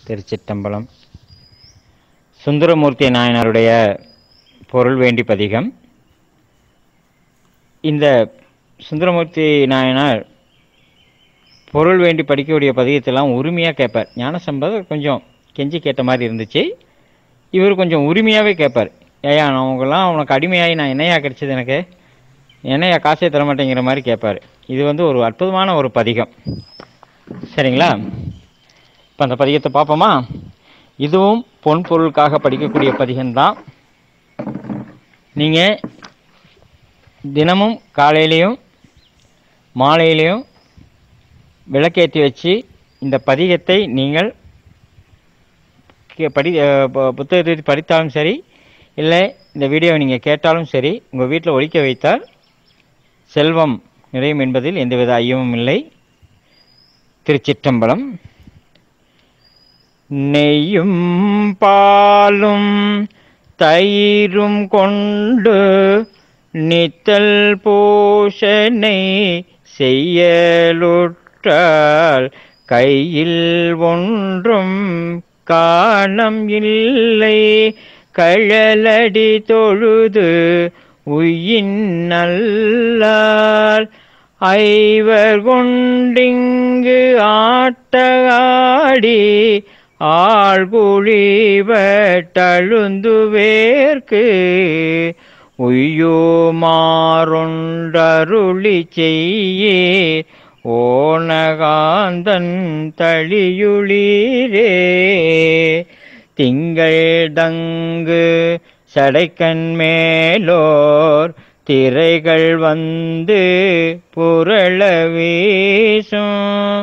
திருச்சிற்றம்பலம் சுந்தரமூர்த்தி நாயனாருடைய பொருள் வேண்டி பதிகம் இந்த சுந்தரமூர்த்தி நாயனார் பொருள் வேண்டி படிக்கக்கூடிய பதிகத்தெல்லாம் உரிமையாக கேட்பார் ஞானசம்பதர் கொஞ்சம் கெஞ்சி கேட்ட மாதிரி இருந்துச்சு இவர் கொஞ்சம் உரிமையாகவே கேட்பார் ஏயா நான் உங்களாம் உனக்கு அடிமையாகி நான் என்னையா கிடைச்சது எனக்கு என்னையா காசே தர மாட்டேங்கிற மாதிரி கேட்பார் இது வந்து ஒரு அற்புதமான ஒரு பதிகம் சரிங்களா இப்போ அந்த பதிகத்தை பார்ப்போமா இதுவும் பொன் பொருளுக்காக படிக்கக்கூடிய பதிகம்தான் நீங்கள் தினமும் காலையிலையும் மாலையிலையும் விளக்கேற்றி வச்சு இந்த பதிகத்தை நீங்கள் கே- படி அஹ் பு- புத்தகத்தை படித்தாலும் சரி இல்லை இந்த வீடியோவை நீங்கள் கேட்டாலும் சரி உங்கள் வீட்டில் ஒழிக்க வைத்தால் செல்வம் நிறையும் என்பதில் எந்தவித ஐயமும் இல்லை திருச்சிற்றம்பலம் நெய்யும் பாலும் தயிரும் கொண்டு நித்தல் பூஷனை செய்யலுற்றால் கையில் ஒன்றும் காணம் இல்லை கழலடி தொழுது உயின் நல்லால் ஐவர் கொண்டிங்கு ஆட்டகாடி ஆழ்குழிவட்டழுந்துவேர்க்கு உய்யுமாறொன்றருளி செய்யே ஓனகாந்தன் தளியுளீரே திங்கள் தங்கு சடைக்கண் மேலோர் திரைகள் வந்து புரள வீசும்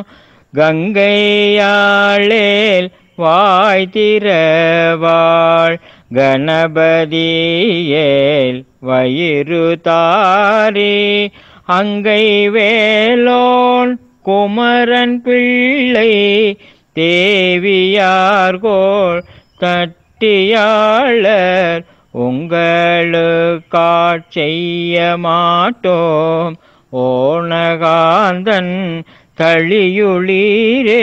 கங்கையாளேல் வாய் திறவாள் கணபதியேல் வயிறு தாரி அங்கை வேலோன் குமரன் பிள்ளை தேவியார்கோள் தட்டியாளர் உங்களுக்காட் செய்ய மாட்டோம் ஓனகாந்தன் தளியுளீரே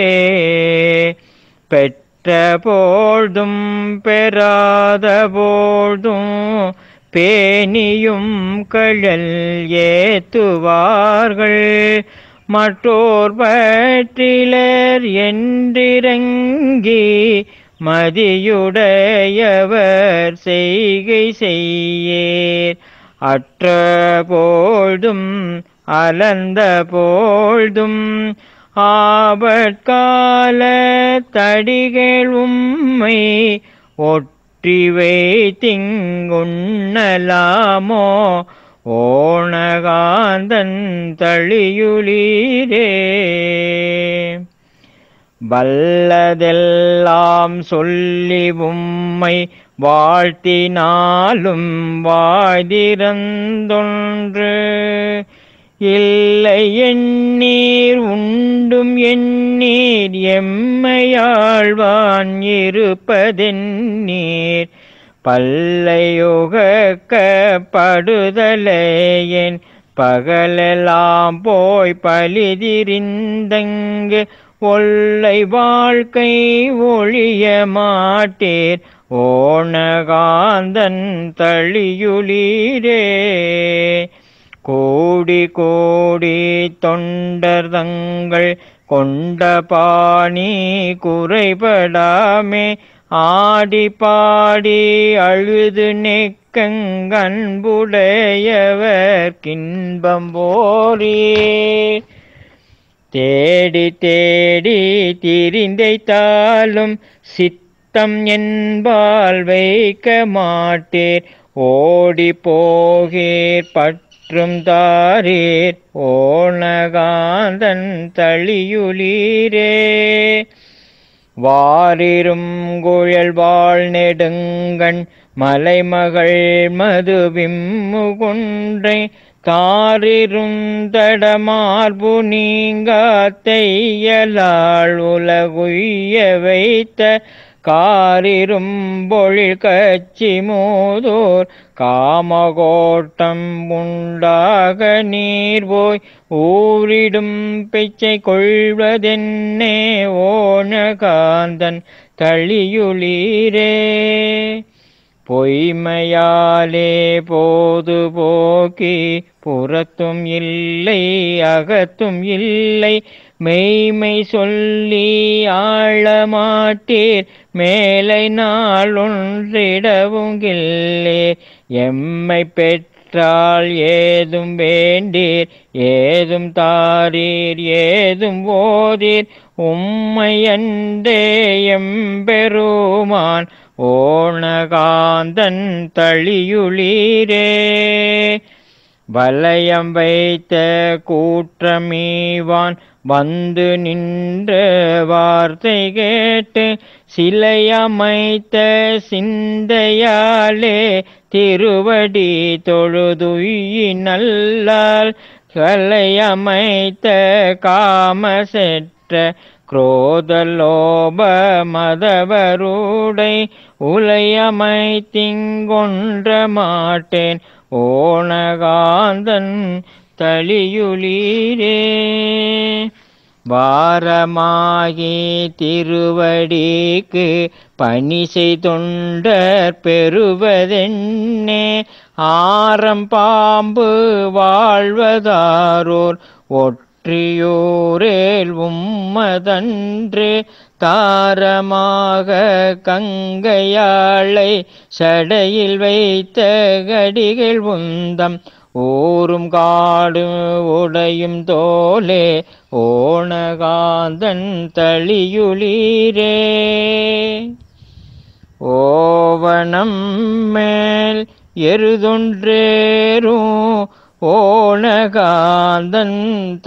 பெற்ற போழ்தும் பெறாத போழ்தும் பேணியும் கழல் ஏத்துவார்கள் மற்றோர் பற்றிலர் என்றிறங்கி மதியுடையவர் செய்கை செய்யேர் அற்ற போழ்தும் அலந்த போழ்தும் ஆபற்கால தடிகள் உம்மை ஒற்றிவை திங்குண்ணலாமோ ஓணகாந்தன் தளியுளீரே வல்லதெல்லாம் சொல்லி உம்மை வாழ்த்தினாலும் வாய்திறந்தொன்று இல்லை எண்ணீர் உண்டும் எண்ணீர் எம்மையாழ்வான் இருப்பதென்னீர் பல்லையுகப்படுதலையேன் பகலெல்லாம் போய் பலிதிரிந்தங்கு ஒல்லை வாழ்க்கை ஒழிய மாட்டேர் ஓணகாந்தன் தளியுளீரே கோடி கோடி தொண்டர் தங்கள் கொண்ட பாணி குறைபடாமே ஆடி பாடி அழுது நெக்கங்கன்புடையவர் கின்பம் போரே தேடி தேடி திரிந்தைத்தாலும் சித்தம் என்பால் வைக்க மாட்டேர் ஓடி போகீர் பற்றும் தாரீர் ஓணகாந்தன் தளியுளீரே வாரிரும் குழல் வாழ் நெடுங்கண் மலைமகள் மதுவிம் முகுன்றை தாரிருந்தடமார்பு நீங்காத்தையலாள் உலகுய்ய வைத்த காரிரும் பொழில் கச்சி மூதோர் காமகோட்டம் உண்டாக நீர் போய் ஊரிடும் பிச்சை கொள்வதென்னே ஓணகாந்தன் காந்தன் தளியுளீரே பொய்மையாலே போது போக்கி புறத்தும் இல்லை அகத்தும் இல்லை மெய்மை சொல்லி ஆழமாட்டீர் மேலை நாள் ஒன்றிடவும் கில்லே எம்மை பெற்றால் ஏதும் வேண்டீர் ஏதும் தாரீர் ஏதும் ஓதீர் உம்மையன்றே எம்பெருமான் ஓணகாந்தன் தளியுளீரே வலயம் வைத்த கூற்றமீவான் வந்து நின்ற வார்த்தை கேட்டு சிலையமைத்த சிந்தையாலே திருவடி தொழுதுயி நல்லால் கலையமைத்த காமசெற்ற குரோதலோப மதவருடை உலையமைத்திங்கொன்ற மாட்டேன் ஓணகாந்தன் தளியுளீரே வாரமாகி திருவடிக்கு பணி செய்தொண்டர் பெறுவதென்னே ஆரம் பாம்பு வாழ்வதாரோர் ஒற்றியூரேல் உம்மதன்று தாரமாக கங்கையாளை சடையில் வைத்த கடிகள் உந்தம் ஊரும் காடு உடையும் தோலே ஓணகாந்தன் தளியுளீரே ஓவனம் மேல் எருதொன்றேரும் ஓணகாந்தன்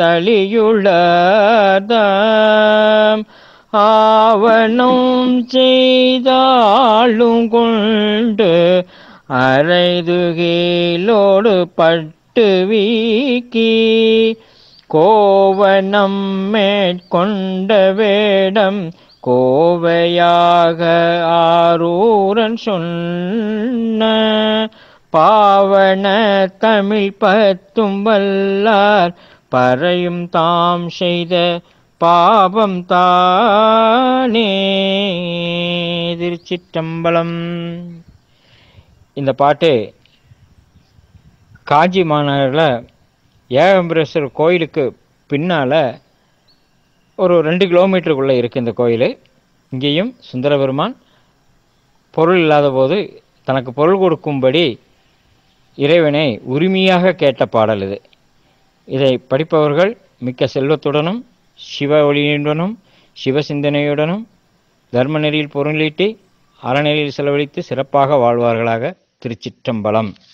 தளியுளதாம் ஆவணம் செய்தாலும் கொண்டு அரைதுகீலோடு பட்டு வீக்கி கோவனம் மேற்கொண்ட வேடம் கோவையாக ஆரூரன் சொன்ன பாவன தமிழ் பத்தும் வல்லார் பறையும் தாம் செய்த பாபம் தானே திருச்சிற்றம்பலம் இந்த பாட்டு காஞ்சி மாநகரில் ஏகம்பரேஸ்வரர் கோயிலுக்கு பின்னால் ஒரு ரெண்டு கிலோமீட்டருக்குள்ளே இருக்குது இந்த கோயில் இங்கேயும் சுந்தரபெருமான் பொருள் இல்லாத போது தனக்கு பொருள் கொடுக்கும்படி இறைவனை உரிமையாக கேட்ட பாடல் இது இதை படிப்பவர்கள் மிக்க செல்வத்துடனும் சிவ ஒளியுடனும் சிவ சிந்தனையுடனும் தர்ம நெறியில் பொருளீட்டி அறநெறியில் செலவழித்து சிறப்பாக வாழ்வார்களாக திருச்சிற்றம்பலம்